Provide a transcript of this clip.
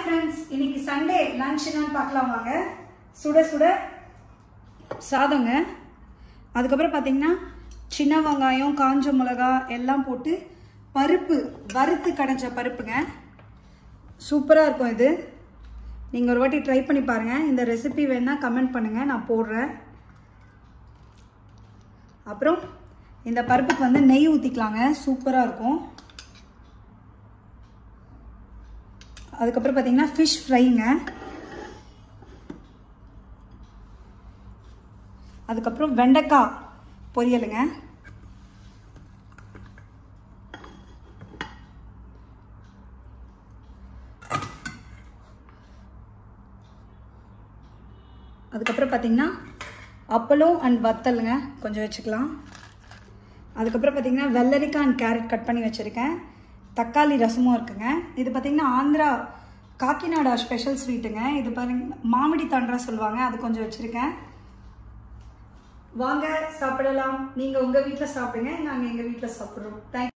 friends இன்னைக்கு Sunday lunch என்னன்னு பார்க்கலாம் வாங்க சுட சுட சாதங்க அதுக்கப்புறம் பார்த்தீங்கன்னா சின்ன வெங்காயம் காஞ்ச மிளகா எல்லாம் போட்டு பருப்பு வறுத்து கடைஞ்ச பருப்புங்க சூப்பராக இருக்கும் இது நீங்கள் ஒரு வாட்டி ட்ரை பண்ணி பாருங்கள் இந்த ரெசிபி வேணால் கமெண்ட் பண்ணுங்கள் நான் போடுறேன் அப்புறம் இந்த பருப்புக்கு வந்து நெய் ஊற்றிக்கலாங்க சூப்பராக இருக்கும் அதுக்கப்புறம் பார்த்தீங்கன்னா ஃபிஷ் ஃப்ரைங்க அதுக்கப்புறம் வெண்டைக்காய் பொரியலுங்க அதுக்கப்புறம் பார்த்தீங்கன்னா அப்பளம் அண்ட் வத்தலுங்க கொஞ்சம் வச்சுக்கலாம் அதுக்கப்புறம் பார்த்தீங்கன்னா வெள்ளரிக்காய் அண்ட் கேரட் கட் பண்ணி வச்சுருக்கேன் தக்காளி ரசமும் இருக்குங்க இது பார்த்தீங்கன்னா ஆந்திரா காக்கிநாடா ஸ்பெஷல் ஸ்வீட்டுங்க இது பாருங்க மாமிடி தாண்டா சொல்லுவாங்க அது கொஞ்சம் வச்சுருக்கேன் வாங்க சாப்பிடலாம் நீங்கள் உங்கள் வீட்டில் சாப்பிடுங்க நாங்கள் எங்கள் வீட்டில் சாப்பிட்றோம் தேங்க்யூ